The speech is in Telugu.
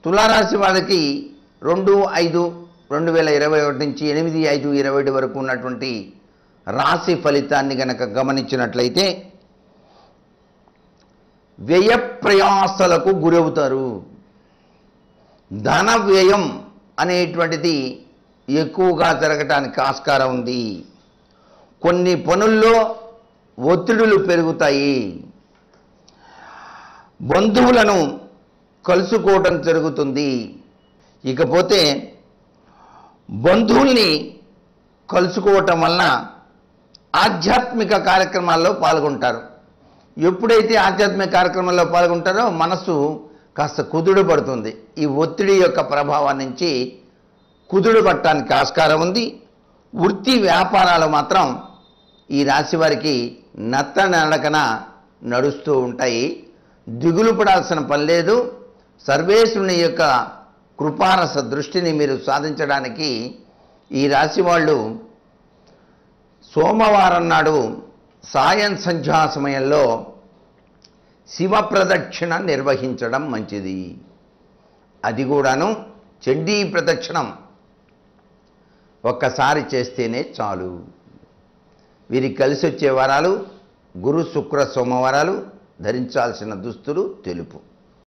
తులారాశి వాళ్ళకి రెండు ఐదు రెండు వేల ఇరవై ఒకటి నుంచి ఎనిమిది ఐదు ఇరవై ఒకటి వరకు ఉన్నటువంటి రాశి ఫలితాన్ని గనక గమనించినట్లయితే వ్యయ ప్రయాసలకు గురవుతారు ధన వ్యయం అనేటువంటిది ఎక్కువగా జరగటానికి ఆస్కారం ఉంది కొన్ని పనుల్లో ఒత్తిడులు పెరుగుతాయి బంధువులను కలుసుకోవటం జరుగుతుంది ఇకపోతే బంధువుల్ని కలుసుకోవటం వలన ఆధ్యాత్మిక కార్యక్రమాల్లో పాల్గొంటారు ఎప్పుడైతే ఆధ్యాత్మిక కార్యక్రమాల్లో పాల్గొంటారో మనసు కాస్త కుదుడు పడుతుంది ఈ ఒత్తిడి యొక్క ప్రభావం నుంచి కుదుడు పట్టడానికి ఆస్కారం ఉంది వృత్తి వ్యాపారాలు మాత్రం ఈ రాశి వారికి నత్త నడకన నడుస్తూ ఉంటాయి దిగులు పడాల్సిన పని లేదు సర్వేశ్వరుని యొక్క కృపారస దృష్టిని మీరు సాధించడానికి ఈ రాశి వాళ్ళు సోమవారం నాడు సాయం సంధ్యా సమయంలో శివ ప్రదక్షిణ నిర్వహించడం మంచిది అది కూడాను చండీ ప్రదక్షిణం ఒక్కసారి చేస్తేనే చాలు వీరికి కలిసి వచ్చే వారాలు గురు శుక్ర సోమవారాలు ధరించాల్సిన దుస్తులు తెలుపు